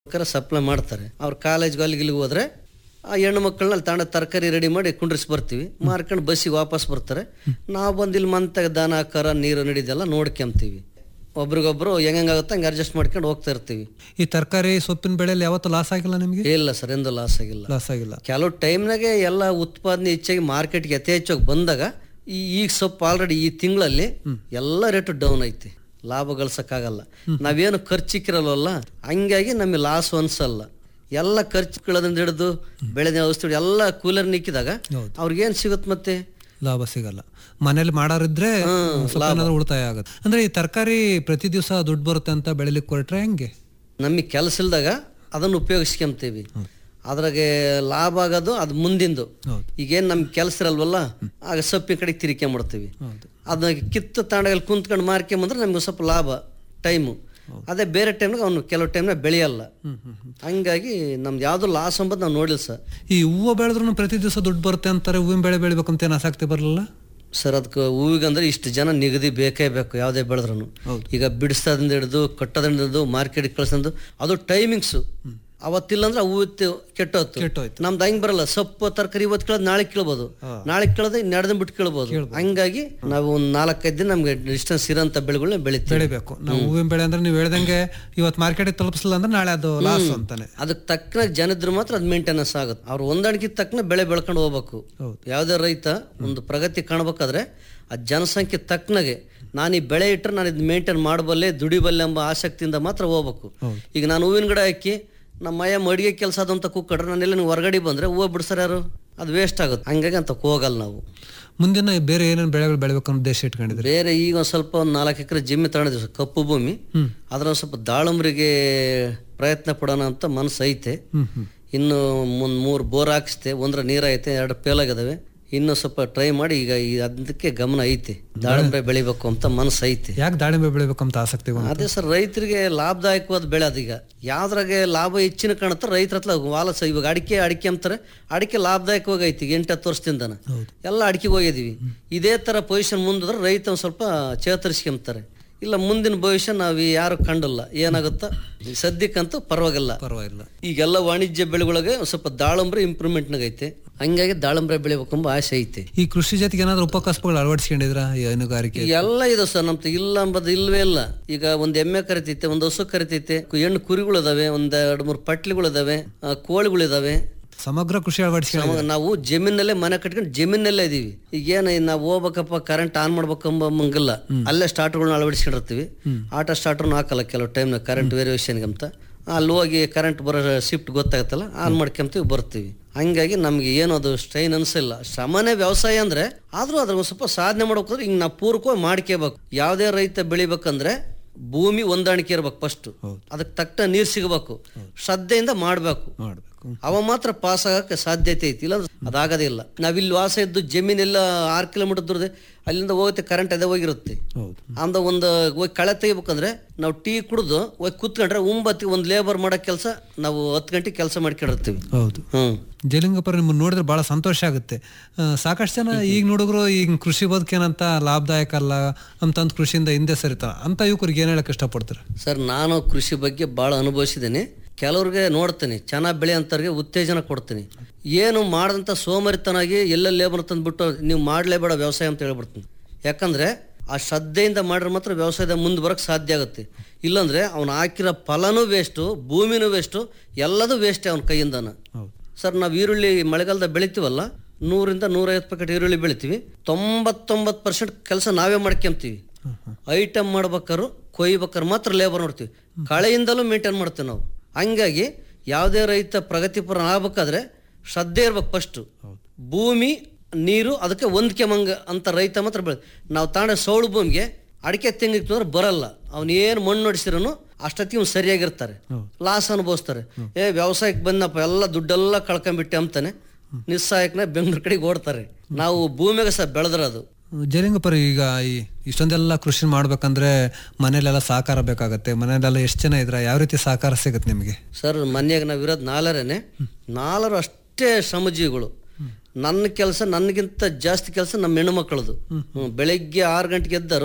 ಬೇಕಾದ್ರೆ ಸಪ್ಲೈ ಮಾಡ್ತಾರೆ ಅವ್ರ ಕಾಲೇಜ್ಗೆ ಅಲ್ಲಿಗೆ ಇಲ್ಲಿಗೆ ಹೋದ್ರೆ ಆ ಹೆಣ್ಣು ಮಕ್ಕಳನ್ನ ಅಲ್ಲಿ ತಾಂಡ ತರಕಾರಿ ರೆಡಿ ಮಾಡಿ ಕುಂಡ್ರಿಸಿ ಬರ್ತೀವಿ ಮಾರ್ಕೊಂಡು ಬಸ್ಸಿಗೆ ವಾಪಸ್ ಬರ್ತಾರೆ ನಾವು ಬಂದು ಇಲ್ಲಿ ಮಂತಾಗ ದನ ಕರ ನೀರು ನಡಿದೆಲ್ಲ ನೋಡ್ಕೊಂತೀವಿ ಒಬ್ರಿಗೊಬ್ರು ಹೆಂಗಾಗುತ್ತೆ ಹಂಗೆ ಅಡ್ಜಸ್ಟ್ ಮಾಡ್ಕೊಂಡು ಹೋಗ್ತಾ ಇರ್ತೀವಿ ಈ ತರಕಾರಿ ಸೊಪ್ಪಿನ ಬೆಳೆಯಲ್ಲಿ ಯಾವತ್ತೂ ಲಾಸ್ ಆಗಿಲ್ಲ ನಿಮಗೆ ಇಲ್ಲ ಸರ್ ಎಂದು ಲಾಸ್ ಆಗಿಲ್ಲ ಲಾಸ್ ಆಗಿಲ್ಲ ಕೆಲವು ಟೈಮ್ನಾಗೆ ಎಲ್ಲ ಉತ್ಪಾದನೆ ಹೆಚ್ಚಾಗಿ ಮಾರ್ಕೆಟ್ಗೆ ಯಥೇಚ್ಛವಾಗಿ ಬಂದಾಗ ಈ ಈಗ ಸೊಪ್ಪು ಆಲ್ರೆಡಿ ಈ ತಿಂಗಳಲ್ಲಿ ಎಲ್ಲ ರೇಟು ಡೌನ್ ಐತಿ ಲಾಭ ಗಳಿಸಕ್ಕಾಗಲ್ಲ ನಾವೇನು ಖರ್ಚಿಕ್ಕಿರಲ್ವಲ್ಲ ಹಂಗಾಗಿ ನಮಗೆ ಲಾಸ್ ಅನ್ಸಲ್ಲ ಎಲ್ಲ ಖರ್ಚುಗಳದಿಂದ ಹಿಡಿದು ಬೆಳೆದ ಔಷಧಿ ಎಲ್ಲ ಕೂಲರ್ ನಿಕ್ಕಿದಾಗ ಹೌದು. ಅವ್ರಿಗೇನು ಸಿಗುತ್ತೆ ಮತ್ತೆ ಲಾಭ ಸಿಗಲ್ಲ ಮನೇಲಿ ಮಾಡೋರಿದ್ರೆ ಸ್ವಲ್ಪ ಏನಾದ್ರು ಉಳಿತಾಯ ಆಗುತ್ತೆ ಅಂದ್ರೆ ಈ ತರಕಾರಿ ಪ್ರತಿ ದಿವಸ ದುಡ್ಡು ಬರುತ್ತೆ ಅಂತ ಬೆಳಿಲಿಕ್ಕೆ ಹೊರಟ್ರೆ ಹೆಂಗೆ ನಮಗೆ ಕೆಲಸ ಇಲ್ದಾಗ ಅದನ್ನು ಉಪಯೋಗಿಸ್ಕೊಂತೀವಿ ಅದ್ರಾಗೆ ಲಾಭ ಆಗೋದು ಅದು ಮುಂದಿಂದು ಹೌದು. ಈಗೇನು ನಮ್ಗೆ ಕೆಲಸ ಇರಲ್ವಲ್ಲ ಆಗ ಸೊಪ್ಪಿನ ಕಡೆಗೆ ತಿರ್ಕೊಂಬಿಡ್ತೀವಿ ಹೌದು ಅದನ್ನ ಕಿತ್ತು ತಾಂಡಲ್ಲಿ ಕುಂತ್ಕೊಂಡು ಮಾರ್ಕೊಂಬಂದ್ರೆ ನಮ್ಗೆ ಸ್ವಲ್ಪ ಲಾಭ ಟೈಮು ಅದೇ ಬೇರೆ ಟೈಮ್ನಾಗ ಅವನು ಕೆಲವು ಟೈಮ್ನಾಗ ಬೆಳೆಯಲ್ಲ ಹ್ಮ್ ಹ್ಮ್ ಹ್ಮ್. ಹಂಗಾಗಿ ನಮ್ದು ಯಾವುದು ಲಾಸ್ ಅಂಬದು ನಾವು ನೋಡಿಲ್ಲ ಸರ್ ಈ ಹೂವು ಬೆಳೆದ್ರು ಪ್ರತಿ ದಿವಸ ದುಡ್ಡು ಬರುತ್ತೆ ಅಂತಾರೆ ಹೂವಿನ ಬೆಳೆ ಬೆಳಿಬೇಕಂತ ಏನು ಆಸಕ್ತಿ ಬರಲಿಲ್ಲ ಸರ್ ಅದಕ್ಕೆ ಹೂವಿಗಂದ್ರೆ ಇಷ್ಟು ಜನ ನಿಗದಿ ಬೇಕೇ ಬೇಕು ಯಾವುದೇ ಬೆಳೆದ್ರು ಹೌದು. ಈಗ ಬಿಡಿಸೋದ್ರಿಂದ ಹಿಡಿದು ಕಟ್ಟೋದ್ರಿಂದ ಹಿಡಿದು ಮಾರ್ಕೆಟ್ಗೆ ಕಳ್ಸೋದು ಅದು ಟೈಮಿಂಗ್ಸು ಅವತ್ತಿಲ್ಲ ಅಂದ್ರೆ ಹೂವು ಕೆಟ್ಟೋತ್ತು ಕೆಟ್ಟೋಯ್ತು ನಮ್ದು ಹಂಗೆ ಬರಲ್ಲ ಸೊಪ್ಪು ತರಕಾರಿ ಇವತ್ತು ಕೇಳೋದು ನಾಳೆ ಕೇಳ್ಬೋದು ನಾಳೆ ಕೇಳೋದು ಇನ್ನೆರಡು ದಿನ ಬಿಟ್ಟು ಕೇಳ್ಬೋದು ಹಂಗಾಗಿ ನಾವು ಒಂದು ನಾಲ್ಕೈದು ದಿನ ನಮ್ಗೆ ಡಿಸ್ಟೆನ್ಸ್ ಇರೋಂಥ ಬೆಳೆಗಳನ್ನ ಬೆಳಿತೀವಿ ಬೆಳಿಬೇಕು ನಾವು ಹೂವಿನ ಬೆಳೆ ಅಂದ್ರೆ ನೀವು ಹೇಳ್ದಂಗೆ ಇವತ್ತು ಮಾರ್ಕೆಟಿಗೆ ತಲುಪಿಸಲಿಲ್ಲ ಅಂದ್ರೆ ನಾಳೆ ಅದು ಲಾಸ್ ಅಂತಾನೆ ಅದಕ್ಕೆ ತಕ್ಕನಾಗ ಜನ ಇದ್ರೆ ಮಾತ್ರ ಅದು ಮೇಂಟೆನೆನ್ಸ್ ಆಗುತ್ತೆ ಅವ್ರು ಹೊಂದಾಣಿಕೆ ತಕ್ಕನ ಬೆಳೆ ಬೆಳ್ಕೊಂಡು ಹೋಗ್ಬೇಕು ಹೌದು. ಯಾವುದೇ ರೈತ ಒಂದು ಪ್ರಗತಿ ಕಾಣ್ಬೇಕಾದ್ರೆ ಆ ಜನಸಂಖ್ಯೆ ತಕ್ಕನಾಗೆ ನಾನು ಈ ಬೆಳೆ ಇಟ್ಟರೆ ನಾನು ಇದು ಮೇಂಟೈನ್ ಮಾಡಬಲ್ಲೆ ದುಡಿಬಲ್ಲೆ ಎಂಬ ಆಸಕ್ತಿಯಿಂದ ಮಾತ್ರ ಹೋಗ್ಬೇಕು ಹೌದು. ಈಗ ನಾನು ಹೂವಿನ ಗಿಡ ಹಾಕಿ ನಮ್ಮ ಮಯ ಮಡಿಗೆ ಕೆಲಸ ಅದಂತ ಕೂಕ್ಕಡ್ರೆ ನಾನು ಎಲ್ಲ ಹೊರಗಡೆ ಬಂದರೆ ಹೂವು ಬಿಡ್ಸಾರ ಯಾರು ಅದು ವೇಸ್ಟ್ ಆಗುತ್ತೆ ಹಂಗಾಗಿ ಅಂತ ಹೋಗಲ್ಲ ನಾವು ಮುಂದಿನ ಬೇರೆ ಏನೇನು ಬೆಳೆಗಳು ಬೆಳಿಬೇಕು ಅನ್ನೋ ಉದ್ದೇಶ ಇಟ್ಕೊಂಡಿದ್ರಿ ಬೇರೆ ಈಗ ಒಂದು ಸ್ವಲ್ಪ ಒಂದು ನಾಲ್ಕು ಎಕರೆ ಜಮೀನು ತಗೊಂಡಿದ್ವಿ ಸರ್, ಕಪ್ಪು ಭೂಮಿ ಹ್ಮ್. ಅದ್ರ ಒಂದ್ ಸ್ವಲ್ಪ ದಾಳಂಬ್ರಿಗೆ ಪ್ರಯತ್ನ ಪಡೋಣ ಅಂತ ಮನಸ್ಸು ಐತೆ ಹ್ಮ್ ಹ್ಮ್ ಇನ್ನು ಮುಂದ್ ಮೂರು ಬೋರ್ ಹಾಕಿಸ್ತೆ ಒಂದ್ರ ನೀರು ಐತೆ ಎರಡು ಫೇಲ್ ಆಗಿದಾವೆ ಇನ್ನು ಸ್ವಲ್ಪ ಟ್ರೈ ಮಾಡಿ ಈಗ ಈ ಅದಕ್ಕೆ ಗಮನ ಐತೆ ದಾಳಿಂಬೆ ಬೆಳಿಬೇಕು ಅಂತ ಮನಸ್ಸು ಐತೆ ಯಾಕೆ ದಾಳಿಂಬೆ ಬೆಳಿಬೇಕಂತ ಆಸಕ್ತಿ ಬಂತು ಅದೇ ಸರ್ ರೈತರಿಗೆ ಲಾಭದಾಯಕವಾದ ಬೆಳೆ ಅದೀಗ ಯಾವ್ದ್ರಾಗೆ ಲಾಭ ಹೆಚ್ಚಿನ ಕಾಣುತ್ತೆ ರೈತರ ಹತ್ರ ವಾಲಸ ಇವಾಗ ಅಡಿಕೆ ಅಡಿಕೆ ಅಂತಾರೆ ಅಡಿಕೆ ಲಾಭದಾಯಕವಾಗಿ ಐತಿ ಈಗ ಎಂಟು ಹತ್ತು ವರ್ಷದಿಂದನ ಹೌದು. ಎಲ್ಲ ಅಡಿಕೆಗೆ ಹೋಗಿದೀವಿ ಇದೇ ತರ ಪೊಸಿಷನ್ ಮುಂದಿದ್ರೆ ರೈತ ಒಂದ್ ಸ್ವಲ್ಪ ಚೇತರಿಸ್ಕೊಂತಾರೆ ಇಲ್ಲ ಮುಂದಿನ ಭವಿಷ್ಯ ನಾವು ಯಾರು ಕಂಡಲ್ಲ ಏನಾಗುತ್ತಾ ಈ ಸದ್ಯಕ್ಕಂತೂ ಪರವಾಗಿಲ್ಲ ಪರವಾಗಿಲ್ಲ ಈಗೆಲ್ಲ ವಾಣಿಜ್ಯ ಬೆಳೆಗಳಿಗೆ ಒಂದ್ ಸ್ವಲ್ಪ ದಾಳಂಬ್ರೆ ಇಂಪ್ರೂವ್ಮೆಂಟ್ನಾಗ ಐತೆ ಹಂಗಾಗಿ ದಾಳಂಬ್ರೆ ಬೆಳಿಬೇಕೆಂಬ ಆಸೆ ಐತೆ ಈ ಕೃಷಿ ಜೊತೆಗೆ ಏನಾದ್ರು ಉಪಕಸಬುಗಳು ಅಳವಡಿಸ್ಕೊಂಡಿದ್ರ ಈ ಹೈನುಗಾರಿಕೆ ಎಲ್ಲ ಇದೆ ಸರ್ ನಮ್ದು ಇಲ್ಲ ಅಂಬದು ಇಲ್ವೇ ಇಲ್ಲ ಈಗ ಒಂದ್ ಎಮ್ಮೆ ಕರಿತೈತೆ ಒಂದ್ ಹಸು ಕರಿತೈತೆ ಹೆಣ್ಣು ಕುರಿಗಳು ಇದಾವೆ ಒಂದ್ ಎರಡ್ ಮೂರು ಪಟ್ಲಿಗಳು ಇದಾವೆ ಆ, ಕೋಳಿಗಳು ಇದಾವೆ ಸಮಗ್ರ ಕೃಷಿ ಅಳವಡಿಸ್ಕೊಂಡು ನಮಗೆ ನಾವು ಜಮೀನಲ್ಲೇ ಮನೆ ಕಟ್ಕೊಂಡು ಜಮೀನಲ್ಲೇ ಇದೀವಿ ಈಗೇನು ನಾವು ಹೋಗ್ಬೇಕಪ್ಪ ಕರೆಂಟ್ ಆನ್ ಮಾಡ್ಬೇಕಂಬ ಮಂಗಿಲ್ಲ ಅಲ್ಲೇ ಸ್ಟಾರ್ಟರ್ಗಳನ್ನ ಅಳವಡಿಸ್ಕೊಂಡಿರ್ತೀವಿ ಆಟ ಸ್ಟಾರ್ಟರ್ನು ಹಾಕಲ್ಲ ಕೆಲವು ಟೈಮ್ನ ಕರೆಂಟ್ ವೇರಿಯೇಷನ್ಗೆ ಅಂತ ಅಲ್ಲಿ ಹೋಗಿ ಕರೆಂಟ್ ಬರೋ ಶಿಫ್ಟ್ ಗೊತ್ತಾಗತ್ತಲ್ಲ ಆನ್ ಮಾಡ್ಕೊಂತೀವಿ ಬರ್ತೀವಿ ಹಂಗಾಗಿ ನಮ್ಗೆ ಏನು ಅದು ಸ್ಟ್ರೈನ್ ಅನ್ಸಿಲ್ಲ ಶ್ರಮನೇ ವ್ಯವಸಾಯ ಅಂದ್ರೆ ಆದ್ರೂ ಅದ್ರ ಒಂದ್ ಸ್ವಲ್ಪ ಸಾಧನೆ ಮಾಡ್ಬೇಕಾದ್ರೆ ಹಿಂಗೆ ನಾವು ಪೂರ್ವಕವಾಗಿ ಮಾಡ್ಕೋಬೇಕು ಯಾವುದೇ ರೈತ ಬೆಳಿಬೇಕಂದ್ರೆ ಭೂಮಿ ಹೊಂದಾಣಿಕೆ ಇರ್ಬೇಕು ಫಸ್ಟ್ ಹೌದು. ಅದಕ್ಕೆ ತಕ್ಕ ನೀರು ಸಿಗಬೇಕು ಶ್ರದ್ಧೆಯಿಂದ ಮಾಡಬೇಕು ಮಾಡ್ಬೇಕು ಅವ ಮಾತ್ರ ಪಾಸ್ ಆಗಕ್ಕೆ ಸಾಧ್ಯತೆ ಐತಿ ಇಲ್ಲ ಅದಾಗದೇ ಇಲ್ಲ ನಾವಿಲ್ಲಿ ವಾಸ ಇದ್ದು ಜಮೀನೆಲ್ಲ ಆರು ಕಿಲೋಮೀಟರ್ ದೂರದ ಅಲ್ಲಿಂದ ಹೋಗುತ್ತೆ ಕರೆಂಟ್ ಅದೇ ಹೋಗಿರುತ್ತೆ ಹೌದು ಅಂದ ಒಂದು ಹೋಗಿ ಕಳೆ ತೆಗಿಬೇಕಂದ್ರೆ ನಾವು ಟೀ ಕುಡಿದು ಹೋಗಿ ಕೂತ್ಕೊಂಡ್ರೆ ಒಂಬತ್ತಿ ಒಂದು ಲೇಬರ್ ಮಾಡೋ ಕೆಲಸ ನಾವು ಹತ್ತು ಗಂಟೆ ಕೆಲಸ ಮಾಡ್ಕೊಂಡಿರ್ತೀವಿ ಹೌದು ಹ್ಮ್ ಜಲಿಂಗಪ್ಪರ ನಿಮ್ಮನ್ನ ನೋಡಿದ್ರೆ ಬಹಳ ಸಂತೋಷ ಆಗುತ್ತೆ ಆ, ಸಾಕಷ್ಟು ಜನ ಈಗ ನೋಡಿದ್ರು ಈಗ ಕೃಷಿ ಬದುಕೇನಂತ ಲಾಭದಾಯಕ ಅಲ್ಲ ಅಂತಂದ್ ಕೃಷಿಯಿಂದ ಹಿಂದೆ ಸರಿತಾರ ಅಂತ ಯುವಕರಿಗೆ ಏನ್ ಹೇಳಕ್ ಇಷ್ಟಪಡ್ತಾರೆ ಸರ್ ನಾನು ಕೃಷಿ ಬಗ್ಗೆ ಭಾಳ ಅನುಭವಿಸಿದ್ದೀನಿ ಕೆಲವ್ರಿಗೆ ನೋಡ್ತೀನಿ ಚೆನ್ನಾಗಿ ಬೆಳೆ ಅಂತವ್ರಿಗೆ ಉತ್ತೇಜನ ಕೊಡ್ತೀನಿ ಏನು ಮಾಡದಂತ ಸೋಮರಿತನಾಗಿ ಎಲ್ಲ ಲೇಬರ್ ತಂದ್ಬಿಟ್ಟು ನೀವು ಮಾಡಲೇಬೇಡ ವ್ಯವಸಾಯ ಅಂತ ಹೇಳ್ಬಿಡ್ತೀನಿ ಯಾಕಂದ್ರೆ ಆ ಶ್ರದ್ಧೆಯಿಂದ ಮಾಡಿದ್ರೆ ಮಾತ್ರ ವ್ಯವಸಾಯದ ಮುಂದೆ ಬರೋಕ್ಕೆ ಸಾಧ್ಯ ಆಗುತ್ತೆ ಇಲ್ಲಾಂದ್ರೆ ಅವ್ನು ಹಾಕಿರೋ ಫಲನೂ ವೇಸ್ಟು ಭೂಮಿನೂ ವೇಸ್ಟು ಎಲ್ಲದೂ ವೇಸ್ಟೇ ಅವನ ಕೈಯಿಂದನ ಹೌದು ಸರ್ ನಾವು ಈರುಳ್ಳಿ ಮಳೆಗಾಲದಾಗ ಬೆಳಿತೀವಲ್ಲ ನೂರಿಂದ ನೂರೈವತ್ತು ಪ್ಯಾಕೆಟ್ ಈರುಳ್ಳಿ ಬೆಳಿತೀವಿ ತೊಂಬತ್ತೊಂಬತ್ತು ಪರ್ಸೆಂಟ್ ಕೆಲಸ ನಾವೇ ಮಾಡ್ಕೊಂತೀವಿ ಐಟಮ್ ಮಾಡ್ಬೇಕಾದ್ರು ಕೊಯ್ಬೇಕಾದ್ರೆ ಮಾತ್ರ ಲೇಬರ್ ನೋಡ್ತೀವಿ ಕಳೆಯಿಂದಲೂ ಮೇಂಟೈನ್ ಮಾಡ್ತೀವಿ ನಾವು ಹಂಗಾಗಿ ಯಾವುದೇ ರೈತ ಪ್ರಗತಿಪರ ಆಗ್ಬೇಕಾದ್ರೆ ಶ್ರದ್ಧೆ ಇರ್ಬೇಕು ಫಸ್ಟು ಭೂಮಿ ನೀರು ಅದಕ್ಕೆ ಹೊಂದ್ಕೆಮಂಗ ಅಂತ ರೈತ ಮಾತ್ರ ಬೆಳೆ ನಾವು ತಾಂಡ ಸೌಳು ಭೂಮಿಗೆ ಅಡಿಕೆ ತೆಂಗಿತ್ತು ಅಂದ್ರೆ ಬರಲ್ಲ ಅವ್ನು ಏನು ಮಣ್ಣು ನೋಡಿಸಿರೋನು ಅಷ್ಟೊತ್ತಿಗೆ ಅವ್ನು ಸರಿಯಾಗಿರ್ತಾರೆ ಲಾಸ್ ಅನುಭವಿಸ್ತಾರೆ ಏ ವ್ಯವಸಾಯಕ್ಕೆ ಬಂದಪ್ಪ ಎಲ್ಲ ದುಡ್ಡೆಲ್ಲ ಕಳ್ಕೊಂಬಿಟ್ಟೆ ಅಂತಾನೆ ನಿಸ್ಸಹಾಯಕನ ಬೆಂಗಳೂರು ಕಡೆಗೆ ಓಡ್ತಾರೆ ನಾವು ಭೂಮಿಗೆ ಸಹ ಬೆಳೆದ್ರದು ಜಲಿಂಗಪ್ಪರ ಈಗ ಈ ಇಷ್ಟೊಂದೆಲ್ಲ ಕೃಷಿ ಮಾಡ್ಬೇಕಂದ್ರೆ ಮನೇಲೆಲ್ಲ ಸಹಕಾರ ಬೇಕಾಗತ್ತೆ ಮನೇಲೆಲ್ಲ ಎಷ್ಟು ಜನ ಇದ್ರ ಯಾವ ರೀತಿ ಸಹಕಾರ ಸಿಗುತ್ತೆ ನಿಮಗೆ ಸರ್ ಮನ್ಯಾಗ ನಾವು ಇರೋದು ನಾಲ್ಕರೇನೆ ನಾಲ್ವರು ಅಷ್ಟೇ ಶ್ರಮಜೀವಿಗಳು ನನ್ನ ಕೆಲಸ ನನಗಿಂತ ಜಾಸ್ತಿ ಕೆಲಸ ನಮ್ಮ ಹೆಣ್ಣು ಮಕ್ಕಳದು ಹ್ಮ್, ಬೆಳಗ್ಗೆ ಆರು ಗಂಟೆಗೆ ಎದ್ದರು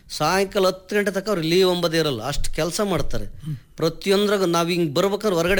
ಸಾಯಂಕಾಲ ಹತ್ತು ಗಂಟೆ ತನಕ ಅವ್ರಿಗೆ ಲೀವ್ ಎಂಬುದೇ ಇರಲ್ಲ ಅಷ್ಟು ಕೆಲಸ ಮಾಡ್ತಾರೆ ಪ್ರತಿಯೊಂದ್ರಾಗ ನಾವು ಹಿಂಗೆ ಬರ್ಬೇಕಾದ್ರೆ ಹೊರಗಡೆ